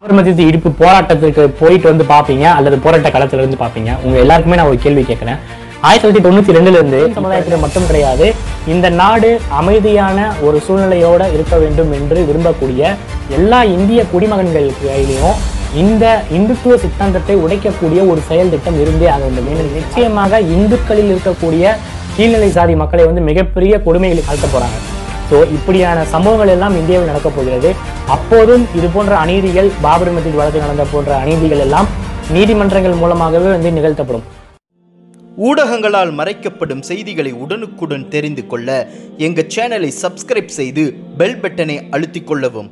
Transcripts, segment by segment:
மதித்து இடிப்பு போராட்டத்திற்கு போயிட்டு வந்து பாப்பீங்க அல்லது போராட்ட களத்துல இருந்து பாப்பீங்க உங்க எல்லாருக்குமே நான் ஒரு கேள்வி கேட்கிறேன் ஆயிரத்தி தொள்ளாயிரத்தி தொண்ணூத்தி ரெண்டுல இருந்து சமுதாயத்தில் மட்டும் கிடையாது இந்த நாடு அமைதியான ஒரு சூழ்நிலையோட இருக்க வேண்டும் என்று விரும்பக்கூடிய எல்லா இந்திய குடிமகன்கள் கையிலையும் இந்த இந்துத்துவ சித்தாந்தத்தை உடைக்கக்கூடிய ஒரு செயல் திட்டம் இருந்தே ஆக வேண்டும் ஏனெனில் நிச்சயமாக இந்துக்களில் இருக்கக்கூடிய கீழ்நிலை சாதி மக்களை வந்து மிகப்பெரிய கொடுமைகளுக்கு அழுத்த போறாங்க ஸோ இப்படியான சம்பவங்கள் எல்லாம் இந்தியாவில் நடக்கப் போகிறது அப்போதும் இது போன்ற அநீதிகள் பாபரி மசீத் வழக்கு நடந்த போன்ற அநீதிகள் எல்லாம் நீதிமன்றங்கள் மூலமாகவே வந்து நிகழ்த்தப்படும் ஊடகங்களால் மறைக்கப்படும் செய்திகளை உடனுக்குடன் தெரிந்து கொள்ள எங்கள் சேனலை சப்ஸ்கிரைப் செய்து பெல் பட்டனை அழுத்திக் கொள்ளவும்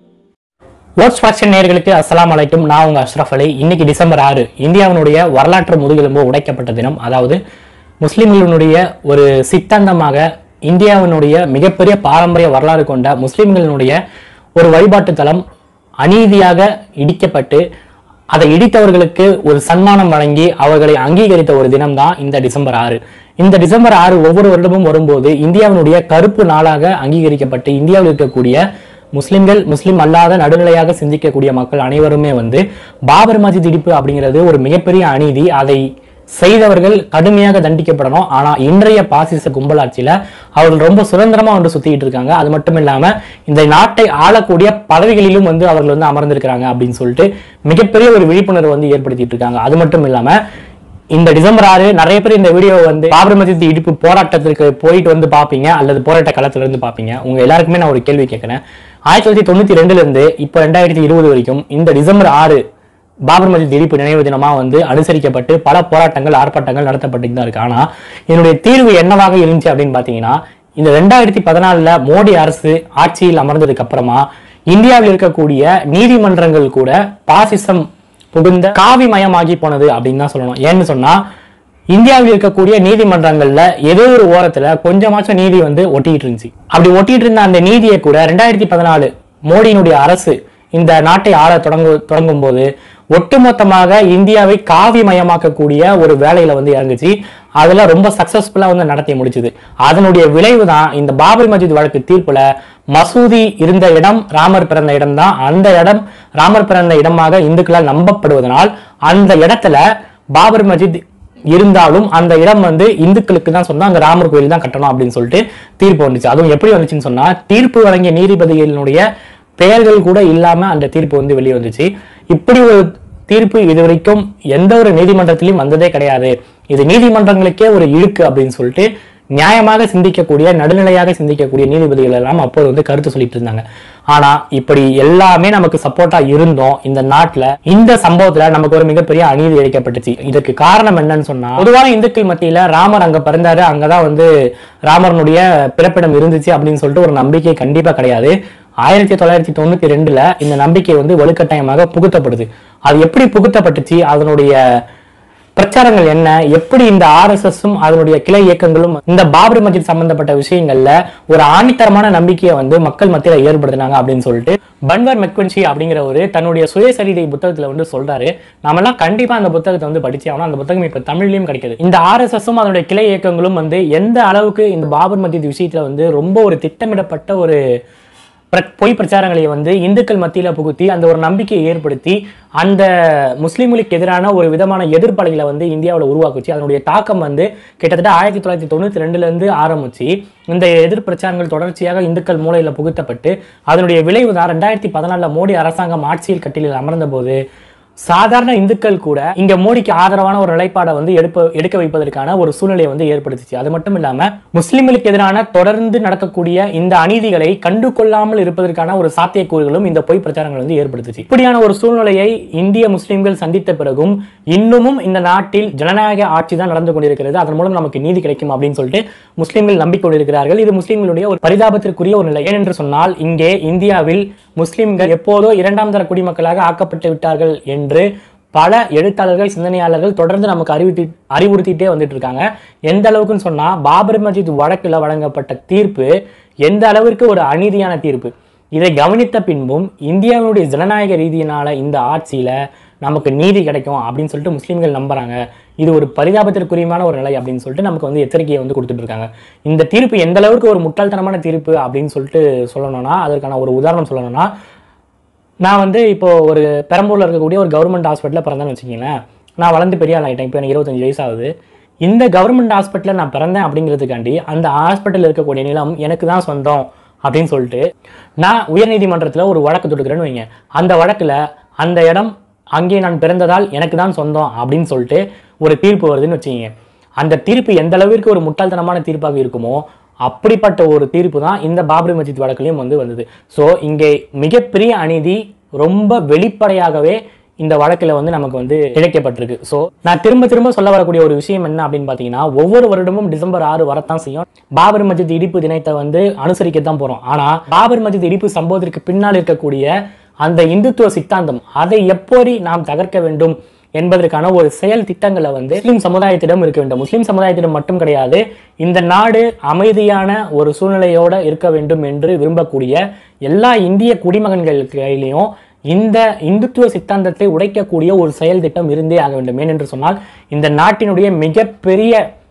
வேர்ட்ஸ் ஃபேக்ஷன் நேயர்களுக்கு அஸ்ஸலாமு அலைக்கும் நான் உங்க அஷ்ரஃப் அலி இன்னைக்கு டிசம்பர் ஆறு இந்தியாவினுடைய வரலாற்று முதுகெலும்பு உடைக்கப்பட்ட தினம் அதாவது முஸ்லிம்களினுடைய ஒரு சித்தாந்தமாக இந்தியாவினுடைய மிகப்பெரிய பாரம்பரிய வரலாறு கொண்ட முஸ்லிம்களினுடைய ஒரு வழிபாட்டு தலம் அநீதியாக இடிக்கப்பட்டு அதை இடித்தவர்களுக்கு ஒரு சன்மானம் வழங்கி அவர்களை அங்கீகரித்த ஒரு தினம் தான் இந்த டிசம்பர் ஆறு இந்த டிசம்பர் ஆறு ஒவ்வொரு வருடமும் வரும்போது இந்தியாவினுடைய கருப்பு நாளாக அங்கீகரிக்கப்பட்டு இந்தியாவில் இருக்கக்கூடிய முஸ்லிம்கள் முஸ்லிம் அல்லாத நடுநிலையாக சிந்திக்கக்கூடிய மக்கள் அனைவருமே வந்து பாபர் மஸ்ஜித் இடிப்பு அப்படிங்கிறது ஒரு மிகப்பெரிய அநீதி அதை செய்தவர்கள் கடுமையாக தண்டிக்கப்படணும் ஆனா இன்றைய பாசிச கும்பலாட்சியில அவர்கள் ரொம்ப சுதந்திரமா வந்து சுத்திட்டு இருக்காங்க அது மட்டும் இல்லாம இந்த நாட்டை ஆளக்கூடிய பதவிகளிலும் வந்து அவர்கள் வந்து அமர்ந்திருக்கிறாங்க அப்படின்னு சொல்லிட்டு மிகப்பெரிய ஒரு விழிப்புணர்வு வந்து ஏற்படுத்திட்டு இருக்காங்க அது மட்டும் இல்லாம இந்த டிசம்பர் ஆறு நிறைய பேர் இந்த வீடியோ வந்து பாபர் மஸ்ஜித் இடிப்பு போராட்டத்திற்கு போயிட்டு வந்து பாப்பீங்க அல்லது போராட்ட களத்துல இருந்து பாப்பீங்க உங்க எல்லாருக்குமே நான் ஒரு கேள்வி கேட்கிறேன் ஆயிரத்தி தொள்ளாயிரத்தி தொண்ணூத்தி ரெண்டுல இருந்து இப்போ ரெண்டாயிரத்தி இருபது வரைக்கும் இந்த டிசம்பர் ஆறு பாபர் மஸ்ஜித் இடிப்பு நினைவு தினமா வந்து அனுசரிக்கப்பட்டு பல போராட்டங்கள் ஆர்ப்பாட்டங்கள் நடத்தப்பட்டு தான் இருக்கு ஆனா இதனுடைய தீர்வு என்னவாக இருந்துச்சு அப்படின்னு பாத்தீங்கன்னா இந்த ரெண்டாயிரத்தி பதினாலுல மோடி அரசு ஆட்சியில் அமர்ந்ததுக்கு அப்புறமா இந்தியாவில் இருக்கக்கூடிய நீதிமன்றங்கள் கூட பாசிசம் புகுந்த காவிமயமாகி போனது அப்படின்னு தான் சொல்லணும் ஏன்னு சொன்னா இந்தியாவில் இருக்கக்கூடிய நீதிமன்றங்கள்ல ஏதோ ஒரு ஓரத்துல கொஞ்சமாச்சும் நீதி வந்து ஒட்டிட்டு இருந்துச்சு அப்படி ஒட்டிட்டு இருந்த அந்த நீதியை கூட ரெண்டாயிரத்தி பதினாலு மோடியினுடைய அரசு இந்த நாட்டை ஆள தொடங்கு தொடங்கும் போது ஒட்டுமொத்தமாக இந்தியாவை காவிமயமாக்கக்கூடிய ஒரு வேலையில வந்து இறங்குச்சு அதுல ரொம்ப சக்சஸ்ஃபுல்லா வந்து நடத்தி முடிச்சுது அதனுடைய விளைவு தான் இந்த பாபரி மஸ்ஜித் வழக்கு தீர்ப்புல மசூதி இருந்த இடம் ராமர் பிறந்த இடம் தான் அந்த இடம் ராமர் பிறந்த இடமாக இந்துக்களால் நம்பப்படுவதனால் அந்த இடத்துல பாபர் மஸ்ஜித் இருந்தாலும் அந்த இடம் வந்து இந்துக்களுக்கு தான் சொன்னா அங்க ராமர் கோயில் தான் கட்டணும் அப்படின்னு சொல்லிட்டு தீர்ப்பு வந்துச்சு அதுவும் எப்படி வந்துச்சுன்னு சொன்னா தீர்ப்பு வழங்கிய நீதிபதிகளினுடைய பெயர்கள் கூட இல்லாம அந்த தீர்ப்பு வந்து வெளியே வந்துச்சு இப்படி ஒரு தீர்ப்பு இது வரைக்கும் எந்த ஒரு நீதிமன்றத்திலையும் வந்ததே கிடையாது இது நீதிமன்றங்களுக்கே ஒரு இழுக்கு அப்படின்னு சொல்லிட்டு நியாயமாக சிந்திக்கக்கூடிய நடுநிலையாக சிந்திக்கக்கூடிய நீதிபதிகள் எல்லாம் அப்போது வந்து கருத்து சொல்லிட்டு இருந்தாங்க ஆனா இப்படி எல்லாமே நமக்கு சப்போர்ட்டா இருந்தோம் இந்த நாட்டுல இந்த சம்பவத்துல நமக்கு ஒரு மிகப்பெரிய அநீதி இழைக்கப்பட்டுச்சு இதுக்கு காரணம் என்னன்னு சொன்னா பொதுவான இந்துக்கள் மத்தியில ராமர் அங்க பிறந்தாரு அங்கதான் வந்து ராமரனுடைய பிறப்பிடம் இருந்துச்சு அப்படின்னு சொல்லிட்டு ஒரு நம்பிக்கை கண்டிப்பா கிடையாது ஆயிரத்தி தொள்ளாயிரத்தி தொண்ணூத்தி ரெண்டுல இந்த நம்பிக்கை வந்து வலுக்கட்டாயமாக புகுத்தப்படுது அது எப்படி புகுத்தப்பட்டுச்சு அதனுடைய பிரச்சாரங்கள் என்ன எப்படி இந்த ஆர்எஸ்எஸும் அதனுடைய கிளை இயக்கங்களும் இந்த பாபரி மஸ்ஜித் சம்பந்தப்பட்ட விஷயங்கள்ல ஒரு ஆணித்தரமான நம்பிக்கையை வந்து மக்கள் மத்தியில ஏற்படுத்தினாங்க அப்படின்னு சொல்லிட்டு பன்வர் மெக்வன்சி அப்படிங்கிற ஒரு தன்னுடைய சுயசரிதை புத்தகத்துல வந்து சொல்றாரு நாமெல்லாம் கண்டிப்பா அந்த புத்தகத்தை வந்து படிச்சே ஆகணும் அந்த புத்தகம் இப்ப தமிழ்லயும் கிடைக்குது இந்த ஆர்எஸ்எஸும் அதனுடைய கிளை இயக்கங்களும் வந்து எந்த அளவுக்கு இந்த பாபர் மஸ்ஜித் விஷயத்துல வந்து ரொம்ப ஒரு திட்டமிடப்பட்ட ஒரு பிர- பொய் பிரச்சாரங்களை வந்து இந்துக்கள் மத்தியில புகுத்தி அந்த ஒரு நம்பிக்கையை ஏற்படுத்தி அந்த முஸ்லிம்களுக்கு எதிரான ஒரு விதமான எதிர்ப்பலைகளை வந்து இந்தியாவில் உருவாக்குச்சு அதனுடைய தாக்கம் வந்து கிட்டத்தட்ட ஆயிரத்தி தொள்ளாயிரத்தி தொண்ணூத்தி ரெண்டுல இருந்து ஆரம்பிச்சு இந்த எதிர் பிரச்சாரங்கள் தொடர்ச்சியாக இந்துக்கள் மூலையில புகுத்தப்பட்டு அதனுடைய விளைவு தான் ரெண்டாயிரத்தி பதினாலுல மோடி அரசாங்கம் ஆட்சியில் கட்டிலில் அமர்ந்த போது சாதாரண இந்துக்கள் கூட இங்க மோடிக்கு ஆதரவான ஒரு நிலைப்பாடை வந்து எடுப்ப எடுக்க வைப்பதற்கான ஒரு சூழ்நிலையை வந்து ஏற்படுத்துச்சு அது மட்டும் இல்லாம முஸ்லிம்களுக்கு எதிரான தொடர்ந்து நடக்கக்கூடிய இந்த அநீதிகளை கண்டு கொள்ளாமல் இருப்பதற்கான ஒரு சாத்தியக்கூறுகளும் இந்த பொய் பிரச்சாரங்கள் வந்து ஏற்படுத்துச்சு இப்படியான ஒரு சூழ்நிலையை இந்திய முஸ்லிம்கள் சந்தித்த பிறகும் இன்னமும் இந்த நாட்டில் ஜனநாயக ஆட்சி தான் நடந்து கொண்டிருக்கிறது அதன் மூலம் நமக்கு நீதி கிடைக்கும் அப்படின்னு சொல்லிட்டு முஸ்லிம்கள் நம்பிக்கொண்டிருக்கிறார்கள் இது முஸ்லிம்களுடைய ஒரு பரிதாபத்திற்குரிய ஒரு நிலை ஏனென்று சொன்னால் இங்கே இந்தியாவில் முஸ்லிம்கள் எப்போதோ இரண்டாம் தர குடிமக்களாக ஆக்கப்பட்டு விட்டார்கள் என்று பல எழுத்தாளர்கள் சிந்தனையாளர்கள் தொடர்ந்து நமக்கு அறிவித்து அறிவுறுத்திட்டே வந்துட்டு இருக்காங்க எந்த அளவுக்குன்னு சொன்னா பாபர் மஸ்ஜித் வழக்குல வழங்கப்பட்ட தீர்ப்பு எந்த அளவிற்கு ஒரு அநீதியான தீர்ப்பு இதை கவனித்த பின்பும் இந்தியாவுடைய ஜனநாயக ரீதியினால இந்த ஆட்சியில நமக்கு நீதி கிடைக்கும் அப்படின்னு சொல்லிட்டு முஸ்லீம்கள் நம்புறாங்க இது ஒரு பரிதாபத்திற்குரியமான ஒரு நிலை அப்படின்னு சொல்லிட்டு நமக்கு வந்து எச்சரிக்கையை வந்து கொடுத்துட்டு இருக்காங்க இந்த தீர்ப்பு எந்த அளவுக்கு ஒரு முட்டாள்தனமான தீர்ப்பு அப்படின்னு சொல்லிட்டு சொல்லணும்னா அதற்கான ஒரு உதாரணம் சொல்லணும்னா நான் வந்து இப்போ ஒரு பெரம்பூரில் இருக்கக்கூடிய ஒரு கவர்மெண்ட் ஹாஸ்பிட்டலில் பிறந்தேன்னு வச்சுக்கீங்களேன் நான் வளர்ந்து பெரிய ஆள் ஆகிட்டேன் இப்போ எனக்கு இருபத்தஞ்சு வயசு ஆகுது இந்த கவர்மெண்ட் ஹாஸ்பிட்டலில் நான் பிறந்தேன் அப்படிங்கிறதுக்காண்டி அந்த ஹாஸ்பிட்டலில் இருக்கக்கூடிய நிலம் எனக்கு தான் சொந்தம் அப்படின்னு சொல்லிட்டு நான் உயர்நீதிமன்றத்தில் ஒரு வழக்கு தொடுக்கிறேன்னு வைங்க அந்த வழக்கில் அந்த இடம் அங்கே நான் பிறந்ததால் எனக்கு தான் சொந்தம் அப்படின்னு சொல்லிட்டு ஒரு தீர்ப்பு வருதுன்னு வச்சுக்கோங்க அந்த தீர்ப்பு எந்த அளவிற்கு ஒரு முட்டாள்தனமான தீர்ப்பாக இருக்குமோ அப்படிப்பட்ட ஒரு தீர்ப்பு தான் இந்த பாபரி மஸ்ஜித் வழக்குலையும் வந்து வந்தது ஸோ இங்கே மிகப்பெரிய அநீதி ரொம்ப வெளிப்படையாகவே இந்த வழக்கில் வந்து நமக்கு வந்து இழைக்கப்பட்டிருக்கு ஸோ நான் திரும்ப திரும்ப சொல்ல வரக்கூடிய ஒரு விஷயம் என்ன அப்படின்னு பார்த்தீங்கன்னா ஒவ்வொரு வருடமும் டிசம்பர் ஆறு வரத்தான் செய்யும் பாபர் மஸ்ஜித் இடிப்பு தினத்தை வந்து அனுசரிக்க தான் போகிறோம் ஆனால் பாபர் மஸ்ஜித் இடிப்பு சம்பவத்திற்கு பின்னால் இருக்கக்கூடிய அந்த இந்துத்துவ சித்தாந்தம் அதை எப்படி நாம் தகர்க்க வேண்டும் என்பதற்கான ஒரு செயல் திட்டங்களை வந்து முஸ்லிம் சமுதாயத்திடம் இருக்க வேண்டும் முஸ்லிம் சமுதாயத்திடம் மட்டும் கிடையாது இந்த நாடு அமைதியான ஒரு சூழ்நிலையோட இருக்க வேண்டும் என்று விரும்பக்கூடிய எல்லா இந்திய குடிமகன்கள் கையிலையும் இந்த இந்துத்துவ சித்தாந்தத்தை உடைக்கக்கூடிய ஒரு செயல் திட்டம் இருந்தே ஆக வேண்டும் ஏனென்று சொன்னால் இந்த நாட்டினுடைய மிகப்பெரிய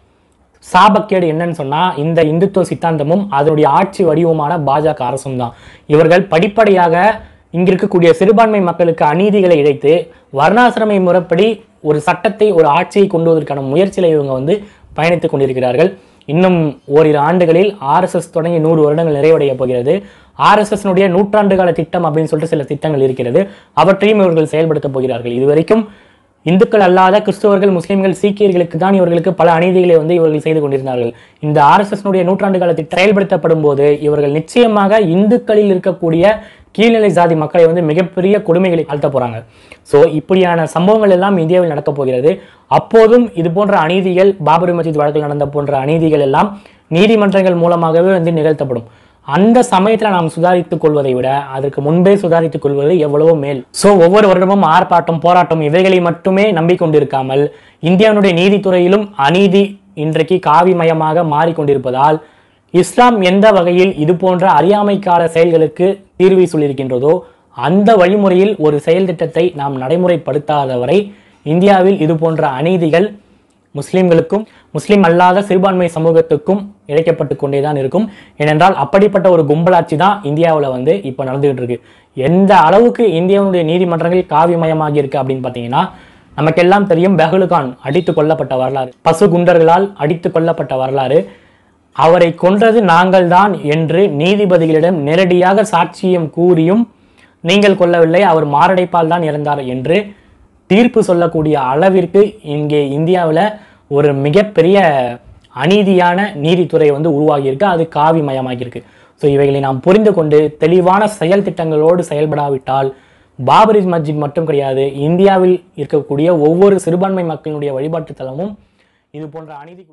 சாபக்கேடு என்னன்னு சொன்னா இந்த இந்துத்துவ சித்தாந்தமும் அதனுடைய ஆட்சி வடிவமான பாஜக அரசும் தான் இவர்கள் படிப்படியாக இங்க இருக்கக்கூடிய சிறுபான்மை மக்களுக்கு அநீதிகளை இழைத்து வர்ணாசிரமை முறைப்படி ஒரு சட்டத்தை ஒரு ஆட்சியை கொண்டு வருவதற்கான முயற்சியில இவங்க வந்து பயணித்துக் கொண்டிருக்கிறார்கள் இன்னும் ஓரிரு ஆண்டுகளில் ஆர்எஸ்எஸ் தொடங்கி நூறு வருடங்கள் நிறைவடைய போகிறது ஆர்எஸ்எஸ்னுடைய நூற்றாண்டு கால திட்டம் அப்படின்னு சொல்லிட்டு சில திட்டங்கள் இருக்கிறது அவற்றையும் இவர்கள் செயல்படுத்தப் போகிறார்கள் இதுவரைக்கும் இந்துக்கள் அல்லாத கிறிஸ்தவர்கள் முஸ்லிம்கள் சீக்கியர்களுக்கு தான் இவர்களுக்கு பல அநீதிகளை வந்து இவர்கள் செய்து கொண்டிருந்தார்கள் இந்த ஆர்எஸ்எஸ்னுடைய நூற்றாண்டு காலத்தில் செயல்படுத்தப்படும் போது இவர்கள் நிச்சயமாக இந்துக்களில் இருக்கக்கூடிய கீழ்நிலை சாதி மக்களை வந்து மிகப்பெரிய கொடுமைகளை ஆழ்த்த போறாங்க ஸோ இப்படியான சம்பவங்கள் எல்லாம் இந்தியாவில் நடக்கப் போகிறது அப்போதும் இது போன்ற அநீதிகள் பாபரி மஸ்ஜித் வழக்கில் நடந்த போன்ற அநீதிகள் எல்லாம் நீதிமன்றங்கள் மூலமாகவே வந்து நிகழ்த்தப்படும் அந்த சமயத்துல நாம் சுதாரித்துக் கொள்வதை விட அதற்கு முன்பே சுதாரித்துக் கொள்வது எவ்வளவோ மேல் சோ ஒவ்வொரு வருடமும் ஆர்ப்பாட்டம் போராட்டம் இவைகளை மட்டுமே நம்பிக்கொண்டிருக்காமல் இந்தியாவுடைய நீதித்துறையிலும் அநீதி இன்றைக்கு காவிமயமாக மாறிக்கொண்டிருப்பதால் இஸ்லாம் எந்த வகையில் இது போன்ற அறியாமைக்கார செயல்களுக்கு தீர்வை சொல்லியிருக்கின்றதோ அந்த வழிமுறையில் ஒரு செயல் திட்டத்தை நாம் நடைமுறைப்படுத்தாதவரை இந்தியாவில் இது போன்ற அநீதிகள் முஸ்லிம்களுக்கும் முஸ்லிம் அல்லாத சிறுபான்மை சமூகத்துக்கும் இழைக்கப்பட்டு கொண்டே தான் இருக்கும் ஏனென்றால் அப்படிப்பட்ட ஒரு கும்பலாட்சி தான் இந்தியாவில் வந்து இப்போ நடந்துகிட்டு இருக்கு எந்த அளவுக்கு இந்தியாவுடைய நீதிமன்றங்கள் காவிமயமாகி இருக்கு அப்படின்னு பார்த்தீங்கன்னா நமக்கெல்லாம் தெரியும் பெஹலுகான் அடித்து கொல்லப்பட்ட வரலாறு பசு குண்டர்களால் அடித்து கொல்லப்பட்ட வரலாறு அவரை கொன்றது நாங்கள்தான் என்று நீதிபதிகளிடம் நேரடியாக சாட்சியம் கூறியும் நீங்கள் கொல்லவில்லை அவர் மாரடைப்பால் தான் இறந்தார் என்று தீர்ப்பு சொல்லக்கூடிய அளவிற்கு இங்கே இந்தியாவில் ஒரு மிகப்பெரிய அநீதியான நீதித்துறை வந்து உருவாகியிருக்கு அது காவிமயமாகியிருக்கு ஸோ இவைகளை நாம் புரிந்து கொண்டு தெளிவான செயல் திட்டங்களோடு செயல்படாவிட்டால் பாபரி மஸ்ஜித் மட்டும் கிடையாது இந்தியாவில் இருக்கக்கூடிய ஒவ்வொரு சிறுபான்மை மக்களினுடைய வழிபாட்டு தலமும் இது போன்ற அநீதி